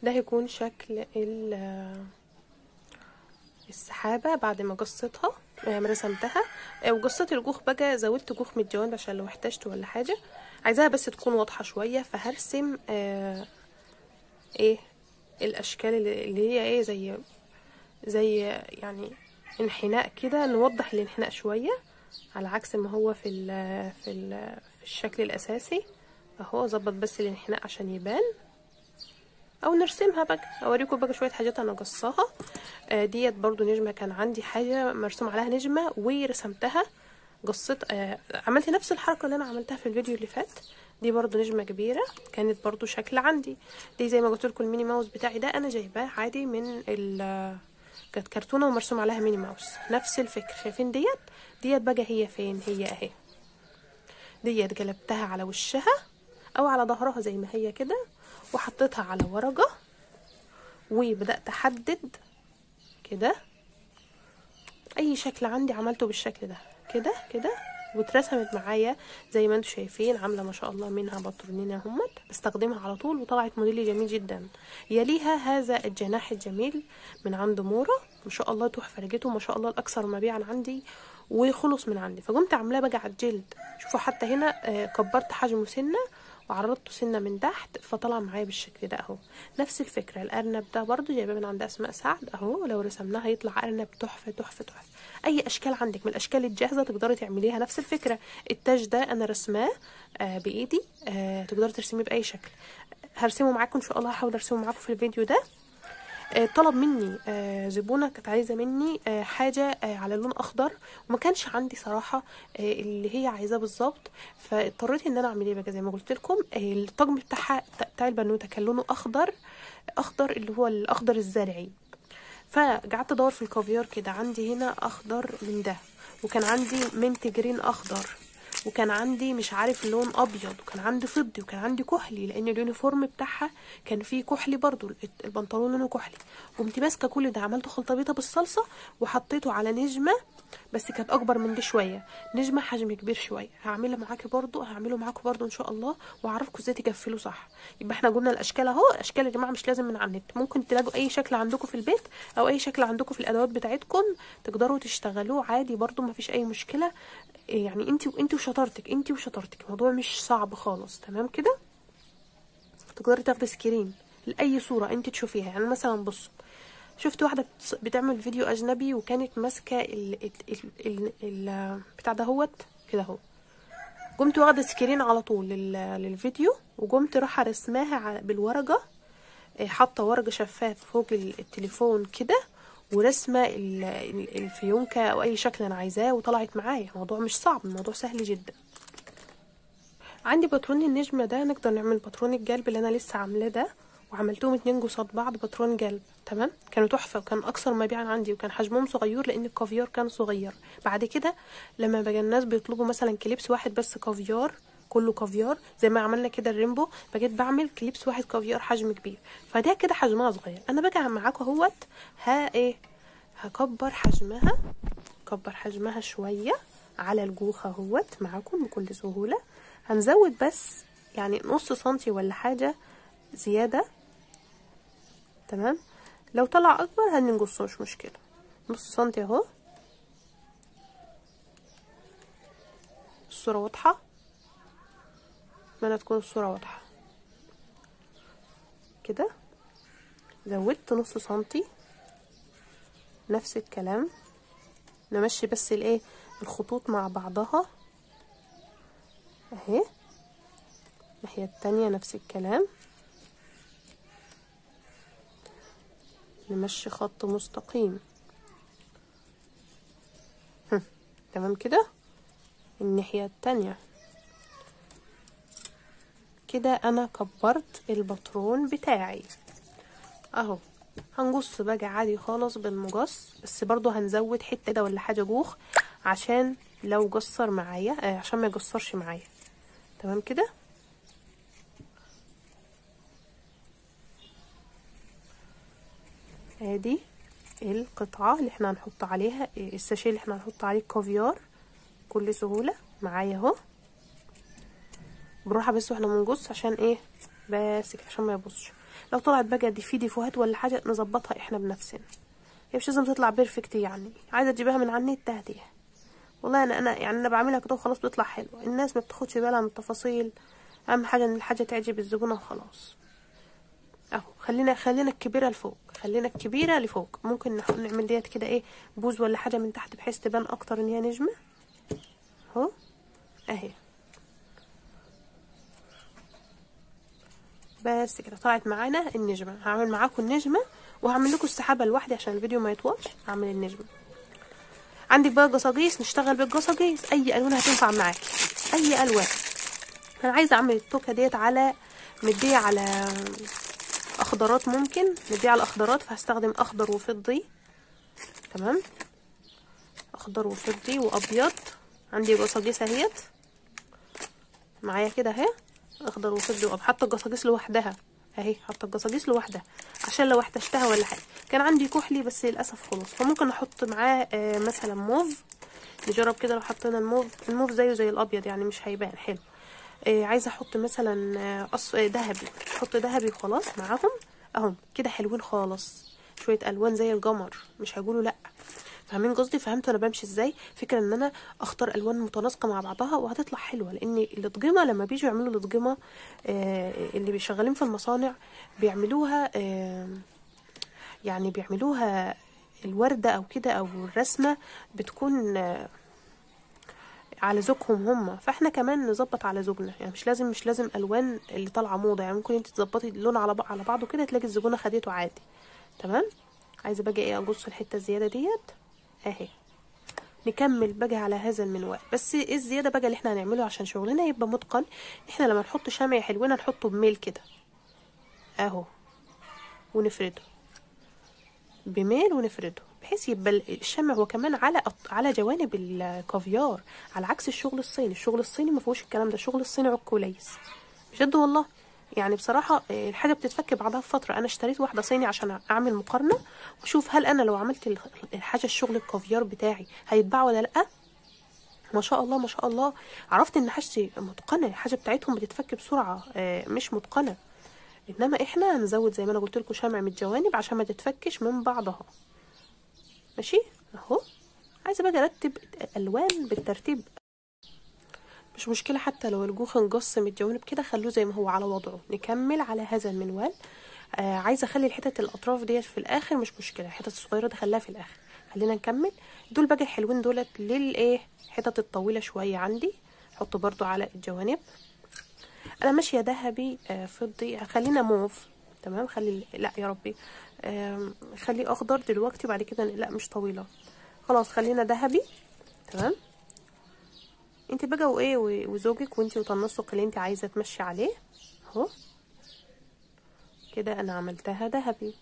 ده هيكون شكل ال- السحابة بعد ما قصيتها آه، رسمتها آه، وقصيت الجوخ بقى زودت جوخ من الجوانب عشان لو احتجت ولا حاجة عايزاها بس تكون واضحة شوية فهرسم آه ايه الاشكال اللي اللي هي ايه زي زي يعني انحناء كده نوضح الانحناء شوية على عكس ما هو في ال في ال في الشكل الاساسي اهو اظبط بس الانحناء عشان يبان او نرسمها بقى اوريكم بقى شويه حاجات انا قصاها آه ديت برضو نجمه كان عندي حاجه مرسوم عليها نجمه ورسمتها قصيت آه عملت نفس الحركه اللي انا عملتها في الفيديو اللي فات دي برضو نجمه كبيره كانت برضو شكل عندي دي زي ما قلت لكم الميني ماوس بتاعي ده انا جايباه عادي من ال كانت كرتونه ومرسوم عليها ميني ماوس نفس الفكر شايفين ديت ديت بقى هي فين هي اهي ديت قلبتها على وشها او على ظهرها زي ما هي كده وحطيتها على ورقة وبدأت احدد كده اي شكل عندي عملته بالشكل ده كده كده واترسمت معايا زي ما انتم شايفين عامله ما شاء الله منها بطرونين اهمت بستخدمها على طول وطلعت موديل جميل جدا يليها هذا الجناح الجميل من عند مورا ما شاء الله تحفه لقيته ما شاء الله الاكثر مبيعا عندي وخلص من عندي فقمت عاملاه بقى على الجلد شوفوا حتى هنا آه، كبرت حجمه سنه وعرضته سنه من تحت فطلع معايا بالشكل ده اهو نفس الفكره الارنب ده برضو جايباه من عند اسماء سعد اهو لو رسمناه هيطلع ارنب تحفه تحفه تحفه اي اشكال عندك من الاشكال الجاهزه تقدري تعمليها نفس الفكره التاج ده انا رسماه آه بايدي آه تقدري ترسميه باي شكل هرسمه معاكم ان شاء الله هحاول ارسمه معاكم في الفيديو ده آه، طلب مني آه، زبونه كانت عايزه مني آه، حاجه آه، على لون اخضر وما كانش عندي صراحه آه، اللي هي عايزاه بالظبط فاضطريت ان انا اعمل ايه بقى زي ما قلت لكم آه، الطقم بتاعها بتاع البنوته كان لونه اخضر اخضر اللي هو الاخضر الزرعي فقعدت ادور في الكافيار كده عندي هنا اخضر من ده وكان عندي منت جرين اخضر وكان عندي مش عارف لون ابيض وكان عندي فضي وكان عندي كحلي لان اليونيفورم بتاعها كان فيه كحلي برضو البنطلون لونه كحلي قمت ماسكه كل ده عملته خلطه بيضه بالصلصه وحطيته على نجمه بس كانت اكبر من دي شويه نجمه حجم كبير شويه هعملها معاكي برضو هعمله معاكم برضو ان شاء الله واعرفكم ازاي تقفلوا صح يبقى احنا قلنا الاشكال اهو الاشكال يا جماعه مش لازم من على النت ممكن تلاقوا اي شكل عندكم في البيت او اي شكل عندكم في الادوات بتاعتكم تقدروا تشتغلوه عادي برضو ما فيش اي مشكله يعني انت انت وشطارتك انت وشطارتك الموضوع مش صعب خالص تمام كده تقدري تاخدي سكرين لاي صوره انت تشوفيها يعني مثلا بصوا شفت واحده بتص- بتعمل فيديو اجنبي وكانت ماسكه ال ال ال ال ال بتاع دهوت كده اهو قمت واخده سكرين على طول لل- للفيديو وقمت رايحه رسماها ع- بالورقه إيه، حاطه ورقه شفاف فوق ال- التليفون كده ورسمه ال- ال- الفيونكه او اي شكل انا عايزاه وطلعت معايا الموضوع مش صعب الموضوع سهل جدا عندي باترون النجمة ده نقدر نعمل باترون القلب اللي انا لسه عاملاه ده وعملتهم اتنين قصاد بعض باترون قلب تمام كانوا تحفه وكان اكثر مبيعا عندي وكان حجمهم صغير لان الكافيار كان صغير بعد كده لما بقى الناس بيطلبوا مثلا كليبس واحد بس كافيار كله كافيار زي ما عملنا كده الريمبو بقيت بعمل كليبس واحد كافيار حجم كبير فده كده حجمها صغير انا بقى معاكم اهوت ها ايه هكبر حجمها كبر حجمها شويه على الجوخ اهوت معاكم بكل سهوله هنزود بس يعني نص سنتي ولا حاجه زياده تمام لو طلع اكبر هننقصه مش مشكله نص سنتي اهو الصوره واضحه اتمنى تكون الصوره واضحه كده زودت نص سنتي نفس الكلام نمشي بس الايه الخطوط مع بعضها اهي الناحيه التانية نفس الكلام نمشي خط مستقيم هم، تمام كده الناحية التانية كده انا كبرت الباترون بتاعي اهو هنقص بقى عادي خالص بالمقص بس برضو هنزود حتة ده ولا حاجة جوخ عشان لو قصر معايا آه عشان ما يقصرش معايا تمام كده ادي القطعة اللي احنا هنحط عليها الساشيه اللي احنا هنحط عليه الكافيار بكل سهولة معايا اهو بالراحة بس واحنا بنقص عشان ايه بس كده عشان ما يبصش لو طلعت بقى دي في ديفوهات ولا حاجه نظبطها احنا بنفسنا هي مش لازم تطلع بيرفكت يعني عايزه تجيبها من على النت هاتيها والله انا انا يعني انا بعملها كده وخلاص بتطلع حلوه الناس ما بتاخدش بالها من التفاصيل اهم حاجه ان الحاجه تعجب الزبونه وخلاص اهو خلينا خلينا الكبيره لفوق خلينا الكبيره لفوق ممكن نح- نعمل ديت كده ايه بوز ولا حاجه من تحت بحيث تبان اكتر ان هي نجمه اهو اهي بس كده طلعت معانا النجمه هعمل معاكم النجمه وهعمل لكم السحابه لوحدي عشان الفيديو ما يطولش هعمل النجمه عندك بقى جصاجيس نشتغل بالجصاجيس اي الوان هتنفع معاكي اي الوان انا عايزه اعمل التوكه ديت على مديه على اخضرات ممكن مديه على اخضرات فهستخدم اخضر وفضي تمام اخضر وفضي وابيض عندي جصاجيس اهيت معايا كده اهي اخضر وفضي وابيض حاطه الجصاجيس لوحدها اهي حاطه الجصاجيس لوحدها عشان لو احتجتها ولا حاجه كان عندي كحلي بس للاسف خلص فممكن احط معاه آه مثلا موف نجرب كده لو حطينا الموف الموف زيه زي الابيض يعني مش هيبان حلو آه عايزه احط مثلا آه أص... آه ذهبي احط ذهبي وخلاص معاهم اهم كده حلوين خالص شويه الوان زي القمر مش هيقولوا لا فاهمين قصدي فهمتوا انا بمشي ازاي فكره ان انا اختار الوان متناسقه مع بعضها وهتطلع حلوه لان الاطجمه لما بيجوا يعملوا الاطجمه آه اللي بيشغلين في المصانع بيعملوها آه يعني بيعملوها الوردة أو كده أو الرسمة بتكون آه، على ذوقهم هم فاحنا كمان نظبط على ذوقنا يعني مش لازم مش لازم الوان اللي طالعه موضه يعني ممكن انت تظبطي اللون على بع- على بعضه كده تلاقي الزبونه خدته عادي تمام عايزه بقى ايه اقص الحته الزياده ديت اهي نكمل بقى على هذا المنوال بس ايه الزياده بقى اللي احنا هنعمله عشان شغلنا يبقى متقن احنا لما نحط شمع حلوين نحطه بميل كده اهو ونفرده بميل ونفرده بحيث يبقى ال- الشمع هو كمان على أط- على جوانب الكافيار على عكس الشغل الصيني الشغل الصيني ما فيهوش الكلام ده الشغل الصيني عك كويس بجد والله يعني بصراحة آه، الحاجة بتتفك بعدها بفترة أنا اشتريت واحدة صيني عشان أعمل مقارنة وأشوف هل أنا لو عملت ال- الحاجة الشغل الكافيار بتاعي هيتباع ولا لأ ما شاء الله ما شاء الله عرفت ان حاجتي متقنه الحاجه بتاعتهم بتتفك بسرعه آه، مش متقنه انما احنا هنزود زي ما انا قلت لكم شمع من الجوانب عشان ما تتفكش من بعضها ماشي اهو عايزه بقى ارتب الوان بالترتيب مش مشكله حتى لو الجوخ انقص من الجوانب كده خلوه زي ما هو على وضعه نكمل على هذا المنوال آه عايزه اخلي الحتت الاطراف ديت في الاخر مش مشكله الحتت الصغيره دي خليها في الاخر خلينا نكمل دول بقى الحلوين دولت للايه الحتت الطويله شويه عندي احط برضو على الجوانب انا ماشيه ذهبي آه فضي خلينا موف تمام خلي لا يا ربي آم، خليه اخضر دلوقتي وبعد كده لا مش طويله خلاص خلينا ذهبي تمام انت بقى وايه و- وزوجك وانت وتنسق اللي انت عايزه تمشي عليه اهو كده انا عملتها ذهبي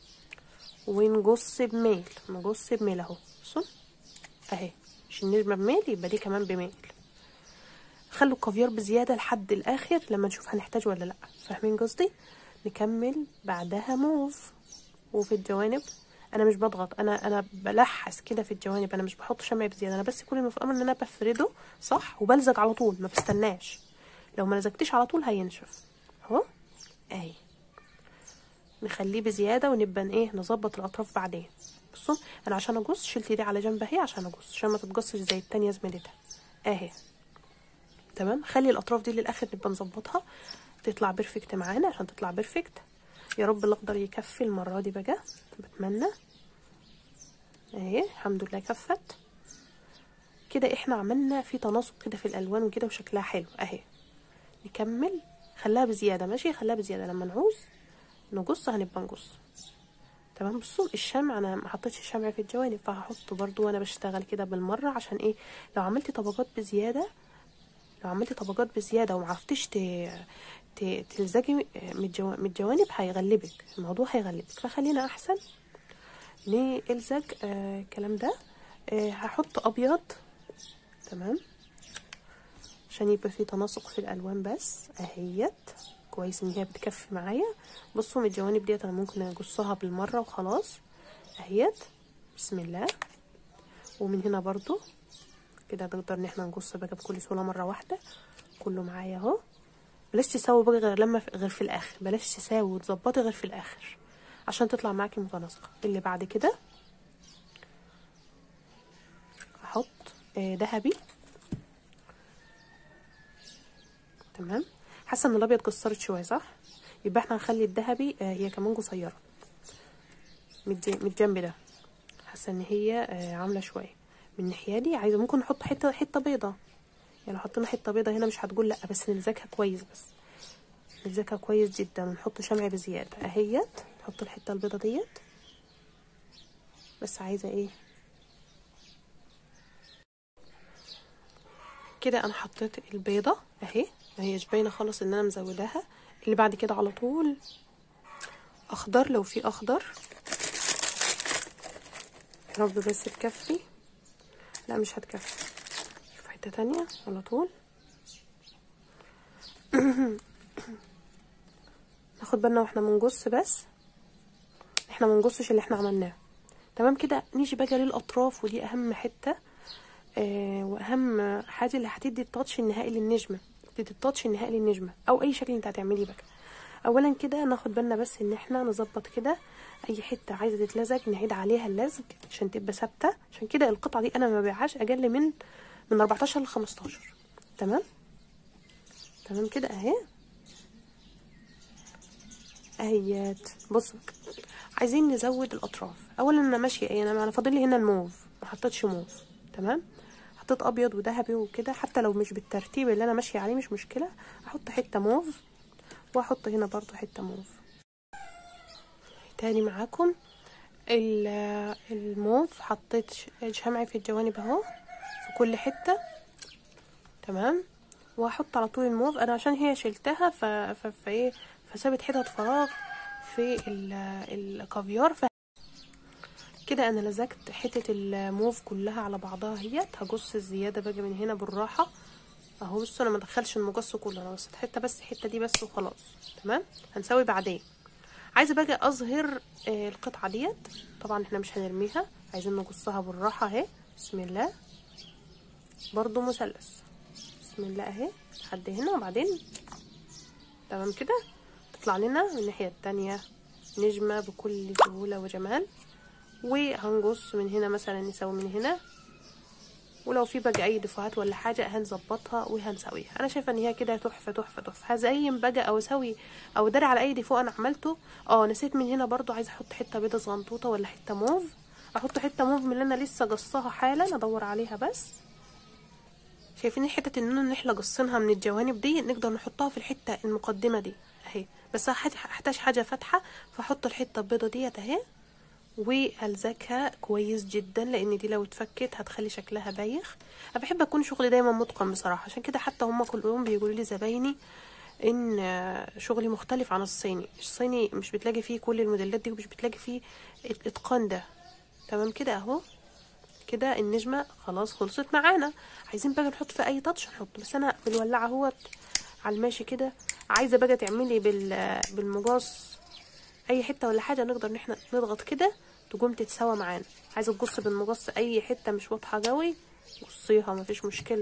ونقص بميل نقص بميل اهو بصوا اهي مش النجمه بميل يبقى دي كمان بميل خلوا الكافيار بزياده لحد الاخر لما نشوف هنحتاج ولا لا فاهمين قصدي نكمل بعدها موف وفي الجوانب انا مش بضغط انا انا بلحس كده في الجوانب انا مش بحط شمع بزياده انا بس كل ما في الامر ان انا بفرده صح وبلزق على طول ما بستناش لو ما لزقتش على طول هينشف اهو اهي نخليه بزياده ونبقى ايه نظبط الاطراف بعدين بصوا انا عشان اقص شلت دي على جنب اهي عشان اقص عشان ما تتقصش زي التانية زميلتها اهي تمام خلي الاطراف دي للاخر نبقى نظبطها تطلع بيرفكت معانا عشان تطلع بيرفكت يا رب الاخضر يكفي المره دي بقى بتمنى اهي الحمد لله كفت كده احنا عملنا في تناسق كده في الالوان وكده وشكلها حلو اهي نكمل خليها بزياده ماشي خليها بزياده لما نعوز نقص هنبقى نقص تمام بصوا الشمع انا ما حطيتش الشمع في الجوانب فهحطه برضو وانا بشتغل كده بالمره عشان ايه لو عملتي طبقات بزياده لو عملتي طبقات بزياده ومعرفتيش ت... ت... تلزقي من الجو... من الجوانب هيغلبك الموضوع هيغلبك فخلينا احسن نلزق آه الكلام ده آه هحط ابيض تمام عشان يبقى في تناسق في الالوان بس اهيت كويس ان هي بتكفي معايا بصوا من الجوانب ديت انا ممكن اقصها بالمره وخلاص اهيت بسم الله ومن هنا برضو كده نقدر ان احنا نقص بقى بكل سهوله مره واحده كله معايا اهو بلاش تسوي بقى غير لما غير في الاخر بلاش تساوي وتظبطي غير في الاخر عشان تطلع معاكي متناسقه اللي بعد كده احط آه، ذهبي تمام حاسه ان الابيض قصرت شويه صح يبقى احنا هنخلي الذهبي آه، هي كمان قصيره من الج- من الجنب ده حاسه ان هي آه، عامله شويه من الناحيه دي عايزه ممكن نحط حته حته بيضه يعني لو حطينا حته بيضه هنا مش هتقول لا بس نلزقها كويس بس نلزقها كويس جدا ونحط شمع بزياده اهيت نحط الحته البيضه ديت بس عايزه ايه كده انا حطيت البيضه اهي ما هيش باينه خالص ان انا مزوداها اللي بعد كده على طول اخضر لو في اخضر يا رب بس تكفي لا مش هتكفي شوف حته تانية على طول ناخد بالنا واحنا بنجص بس احنا ما نجصش اللي احنا عملناه تمام كده نيجي بقى للاطراف ودي اهم حته آه واهم حاجه اللي هتدي التاتش النهائي للنجمه تدي التاتش النهائي للنجمه او اي شكل انت هتعملي بقى اولا كده ناخد بالنا بس ان احنا نظبط كده اي حته عايزه تتلزق نعيد عليها اللزق عشان تبقى ثابته عشان كده القطعه دي انا ما ببيعهاش اقل من من 14 ل 15 تمام تمام كده اهي اهيات بصوا عايزين نزود الاطراف اولا انا ماشيه ايه انا انا فاضل لي هنا الموف ما حطيتش موف تمام حطيت ابيض وذهبي وكده حتى لو مش بالترتيب اللي انا ماشيه عليه مش مشكله احط حته موف واحط هنا برضو حته موف تاني معاكم ال- الموف حطيت ش- شمعي في الجوانب اهو في كل حته تمام واحط على طول الموف انا عشان هي شلتها ف... ف... فايه فسابت حتت فراغ في ال... الكافيار ف... كده انا لزقت حته الموف كلها على بعضها اهيت هجص الزياده بقى من هنا بالراحه اهو بصوا انا ما ادخلش المقص كله انا بس حته بس الحته دي بس وخلاص تمام هنسوي بعدين عايزه بقى اظهر آه، القطعه ديت طبعا احنا مش هنرميها عايزين نقصها بالراحه اهي بسم الله برضو مثلث بسم الله اهي لحد هنا وبعدين تمام كده تطلع لنا من الناحيه التانية نجمه بكل سهوله وجمال وهنقص من هنا مثلا نسوي من هنا ولو في بقى اي دفعات ولا حاجه هنظبطها وهنسويها انا شايفه ان هي كده تحفه تحفه تحفه هزين بقى او اسوي او اداري على اي ديفو انا عملته اه نسيت من هنا برضو عايزه احط حته بيضه صغنطوطه ولا حته موف احط حته موف من اللي انا لسه قصاها حالا ادور عليها بس شايفين حته ان ان احنا قصينها من الجوانب دي نقدر نحطها في الحته المقدمه دي اهي بس هحت- هحتاج حاجه فاتحه فاحط الحته البيضه ديت اهي والزقها كويس جدا لان دي لو اتفكت هتخلي شكلها بايخ انا بحب اكون شغلي دايما متقن بصراحه عشان كده حتى هما كلهم بيقولوا لي زبايني ان آه، شغلي مختلف عن الصيني الصيني مش بتلاقي فيه كل الموديلات دي ومش بتلاقي فيه الاتقان ده تمام كده اهو كده النجمه خلاص خلصت معانا عايزين بقى نحط في اي تاتش نحط بس انا بالولاعه اهوت على الماشي كده عايزه بقى تعملي بال بالمقص اي حته ولا حاجه نقدر ان احنا نضغط كده تقوم تتساوى معانا عايزه تقص بالمقص اي حته مش واضحه قوي قصيها مفيش مشكله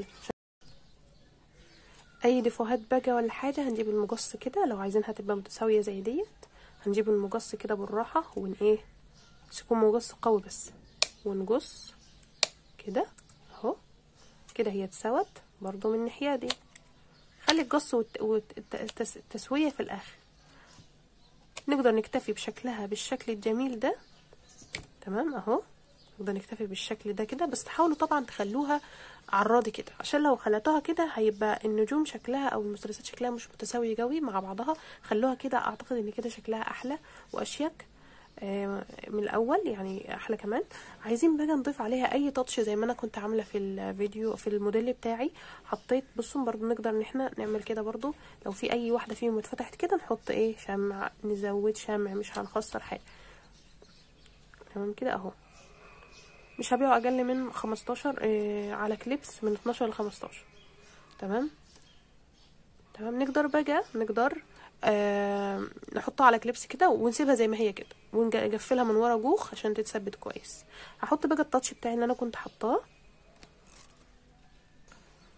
اي ديفوهات بقى ولا حاجه هنجيب المقص كده لو عايزينها تبقى متساويه زي ديت هنجيب المقص كده بالراحه ون ايه بس يكون مقص قوي بس ونقص كده اهو كده هي اتسوت برضو من الناحيه دي خلي القص والتسويه في الاخر نقدر نكتفي بشكلها بالشكل الجميل ده تمام اهو نقدر نكتفي بالشكل ده كده بس تحاولوا طبعا تخلوها عراضي كده عشان لو خلتوها كده هيبقى النجوم شكلها او المثلثات شكلها مش متساوي قوي مع بعضها خلوها كده اعتقد ان كده شكلها احلى واشيك آه، من الاول يعني احلى كمان عايزين بقى نضيف عليها اي تاتش زي ما انا كنت عامله في الفيديو في الموديل بتاعي حطيت بصوا برضو نقدر ان احنا نعمل كده برضو لو في اي واحده فيهم اتفتحت كده نحط ايه شمع نزود شمع مش هنخسر حاجه تمام كده اهو مش هبيعه اقل من 15 آه على كليبس من 12 ل 15 تمام تمام نقدر بقى نقدر آه نحطها على كليبس كده ونسيبها زي ما هي كده ونقفلها من ورا جوخ عشان تتثبت كويس هحط بقى التاتش بتاعي اللي انا كنت حطاه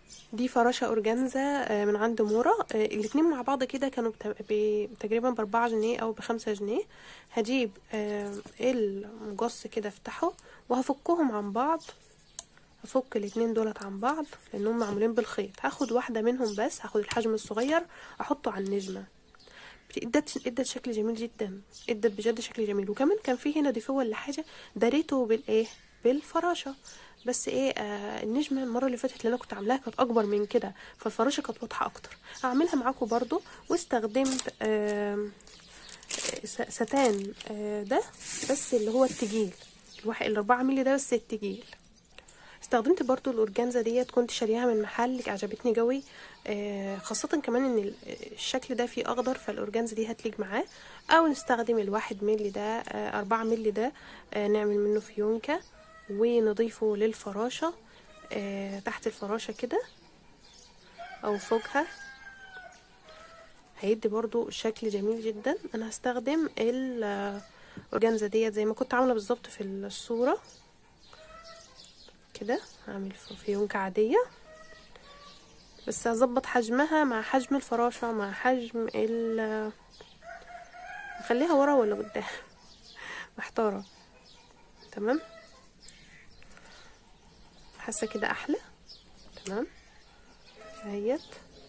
دي فراشة أورجانزا آه، من عند مورا آه، الاتنين مع بعض كده كانوا بت- ب- تقريبا بأربعة جنيه أو بخمسة جنيه هجيب آه، المجص كده افتحه وهفكهم عن بعض هفك الاتنين دولت عن بعض لأنهم معمولين بالخيط هاخد واحدة منهم بس هاخد الحجم الصغير أحطه على النجمة ادت ادت شكل جميل جدا ادت بجد شكل جميل وكمان كان في هنا ديفو ولا حاجه داريته بالايه بالفراشه بس ايه آه النجمه المره اللي فاتت اللي انا كنت عاملاها كانت اكبر من كده فالفراشه كانت واضحه اكتر هعملها معاكم برضو واستخدمت آه س- ستان آه ده بس اللي هو التجيل الواحد الاربعة مللي ده بس التجيل استخدمت برضو الاورجانزا ديت كنت شاريها من محل عجبتني قوي آه، خاصة كمان ان ال- الشكل ده فيه اخضر فالاورجانزا دي هتليق معاه او نستخدم الواحد ملي ده آه، اربعة ملي ده آه، نعمل منه فيونكة ونضيفه للفراشة آه، تحت الفراشة كده او فوقها هيدي برضو شكل جميل جدا انا هستخدم الاورجانزا ديت زي ما كنت عاملة بالظبط في الصورة كده هعمل فيونكة عادية بس هظبط حجمها مع حجم الفراشة مع حجم ال اخليها ورا ولا قدام محتارة تمام حاسة كده احلى تمام اهيت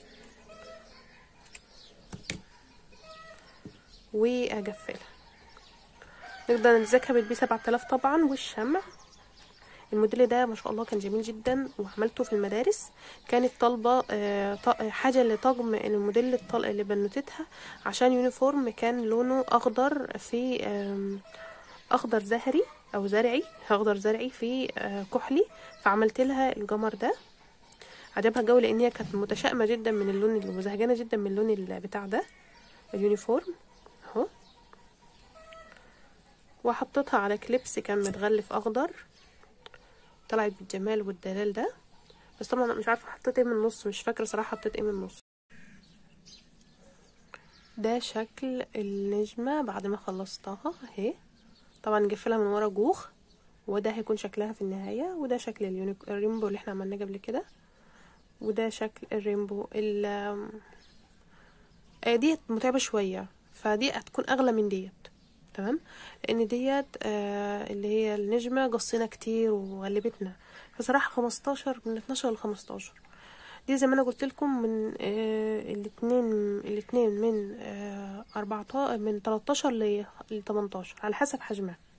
واقفلها نقدر نلزقها بالبي 7000 طبعا والشمع الموديل ده ما شاء الله كان جميل جدا وعملته في المدارس كانت طالبة آه، ط- حاجة لطقم الموديل الطل- اللي بنوتتها عشان يونيفورم كان لونه أخضر في آم، أخضر زهري أو زرعي أخضر زرعي في آه، كحلي فعملت لها الجمر ده عجبها جو لأن هي كانت متشائمة جدا من اللون اللي وزهجانة جدا من اللون البتاع ده اليونيفورم اهو وحطيتها على كليبس كان متغلف أخضر طلعت بالجمال والدلال ده بس طبعا أنا مش عارفه حطيت ايه من النص مش فاكره صراحه حطيت ايه من النص ده شكل النجمه بعد ما خلصتها اهي طبعا نقفلها من ورا جوخ وده هيكون شكلها في النهايه وده شكل اليونيك الريمبو اللي احنا عملناه قبل كده وده شكل الريمبو ال آه، ديت متعبه شويه فدي هتكون اغلى من ديت تمام لان ديت آه اللي هي النجمة قصينا كتير وغلبتنا فصراحة خمستاشر من اتناشر لخمستاشر دي زي ما انا قلت لكم من آه الاتنين الاتنين من آه اربعتاشر من تلاتاشر ل تمنتاشر على حسب حجمها